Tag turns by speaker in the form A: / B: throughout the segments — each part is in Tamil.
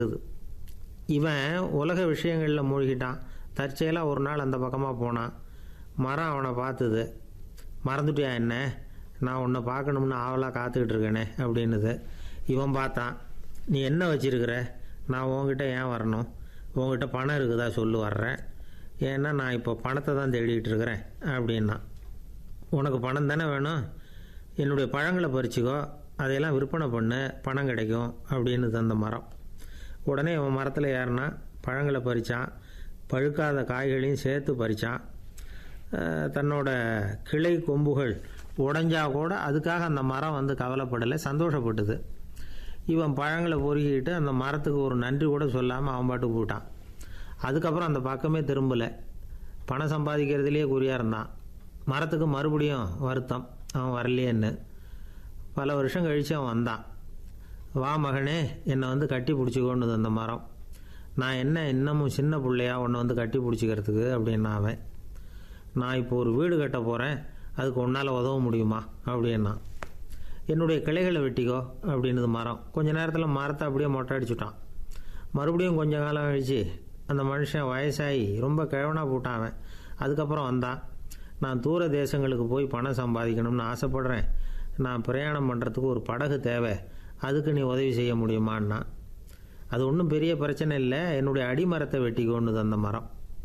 A: இவன் உலக விஷயங்களில் மூழ்கிட்டான் தற்செயலாக ஒரு நாள் அந்த பக்கமாக போனான் மரம் அவனை பார்த்தது மறந்துட்டியா என்ன நான் உன்னை பார்க்கணும்னு ஆவலாக காத்துக்கிட்டு இருக்கேனே அப்படின்னுது இவன் பார்த்தான் நீ என்ன வச்சிருக்கிற நான் உன்கிட்ட ஏன் வரணும் உன்கிட்ட பணம் இருக்குதா சொல்லு வர்றேன் ஏன்னா நான் இப்போ பணத்தை தான் தேடிட்டு இருக்கிறேன் அப்படின்னா உனக்கு பணம் தானே வேணும் என்னுடைய பழங்களை பறிச்சுக்கோ அதையெல்லாம் விற்பனை பண்ணு பணம் கிடைக்கும் அப்படின்னு தந்த மரம் உடனே அவன் மரத்தில் ஏறினா பழங்களை பறித்தான் பழுக்காத காய்களையும் சேர்த்து பறித்தான் தன்னோட கிளை கொம்புகள் உடைஞ்சா கூட அதுக்காக அந்த மரம் வந்து கவலைப்படலை சந்தோஷப்பட்டது இவன் பழங்களை பொறுக்கிட்டு அந்த மரத்துக்கு ஒரு நன்றி கூட சொல்லாமல் அவன் பாட்டுக்கு போட்டான் அதுக்கப்புறம் அந்த பக்கமே திரும்பலை பணம் சம்பாதிக்கிறதுலேயே குறியாக இருந்தான் மரத்துக்கு மறுபடியும் வருத்தம் அவன் வரலையேன்னு பல வருஷம் கழித்து அவன் வந்தான் வா மகனே என்னை வந்து கட்டி பிடிச்சிக்கொண்டு அந்த மரம் நான் என்ன இன்னமும் சின்ன பிள்ளையா உன்னை வந்து கட்டி பிடிச்சிக்கிறதுக்கு அப்படின்னா அவன் நான் இப்போ ஒரு வீடு கட்ட போகிறேன் அதுக்கு உன்னால் உதவ முடியுமா அப்படின்னா என்னுடைய கிளைகளை வெட்டிக்கோ அப்படின்னுது மரம் கொஞ்ச நேரத்தில் மரத்தை அப்படியே மொட்டை அடிச்சுட்டான் மறுபடியும் கொஞ்ச காலம் கழிச்சு அந்த மனுஷன் வயசாகி ரொம்ப கிழவனாக போட்டான் அவன் அதுக்கப்புறம் வந்தான் நான் தூர தேசங்களுக்கு போய் பணம் சம்பாதிக்கணும்னு ஆசைப்படுறேன் நான் பிரயாணம் பண்ணுறதுக்கு ஒரு படகு தேவை அதுக்கு நீ உதவி செய்ய முடியுமான்னா அது ஒன்றும் பெரிய பிரச்சனை இல்லை என்னுடைய அடிமரத்தை வெட்டிக்கோன்னுது அந்த மரம்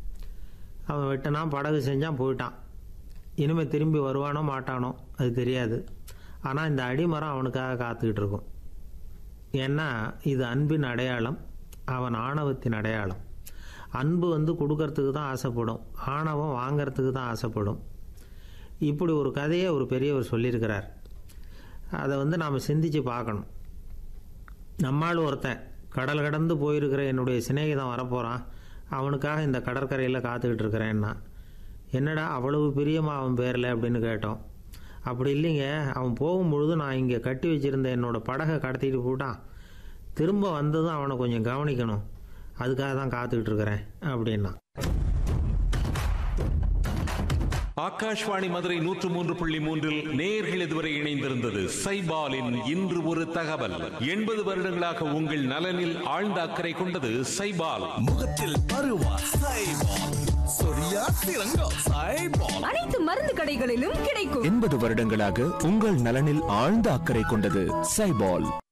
A: அவன் வெட்டினான் படகு செஞ்சான் போயிட்டான் இனிமேல் திரும்பி வருவானோ மாட்டானோ அது தெரியாது ஆனால் இந்த அடிமரம் அவனுக்காக காத்துக்கிட்டு இருக்கும் ஏன்னா இது அன்பின் அடையாளம் அவன் ஆணவத்தின் அடையாளம் அன்பு வந்து கொடுக்கறதுக்கு தான் ஆசைப்படும் ஆணவம் வாங்கிறதுக்கு தான் ஆசைப்படும் இப்படி ஒரு கதையை ஒரு பெரியவர் சொல்லியிருக்கிறார் அதை வந்து நாம் சிந்திச்சு பார்க்கணும் நம்மால் ஒருத்தன் கடல் கடந்து போயிருக்கிற என்னுடைய சிநேகிதன் வரப்போகிறான் அவனுக்காக இந்த கடற்கரையில் காத்துக்கிட்டு இருக்கிறேன்னா என்னடா அவ்வளவு பிரியமா அவன் பேரில் அப்படின்னு கேட்டோம் அப்படி இல்லைங்க அவன் போகும்பொழுது நான் இங்கே கட்டி வச்சிருந்த என்னோட படகை கடத்திட்டு போட்டான் திரும்ப வந்ததும் அவனை கொஞ்சம் கவனிக்கணும் அதுக்காக தான் காத்துக்கிட்டு இருக்கிறேன் அப்படின்னா
B: ஆகாஷ்வாணி மதுரை நூற்று மூன்று புள்ளி மூன்றில் நேர்கள் இதுவரை இணைந்திருந்தது சைபாலின் இன்று ஒரு தகவல் எண்பது வருடங்களாக உங்கள் நலனில் ஆழ்ந்த அக்கறை கொண்டது சைபால்
C: முகத்தில் பருவா சைபால் சொரியா சிறங்கா சைபால்
D: அனைத்து மருந்து கடைகளிலும் கிடைக்கும்
E: எண்பது வருடங்களாக உங்கள் நலனில் ஆழ்ந்த அக்கறை கொண்டது சைபால்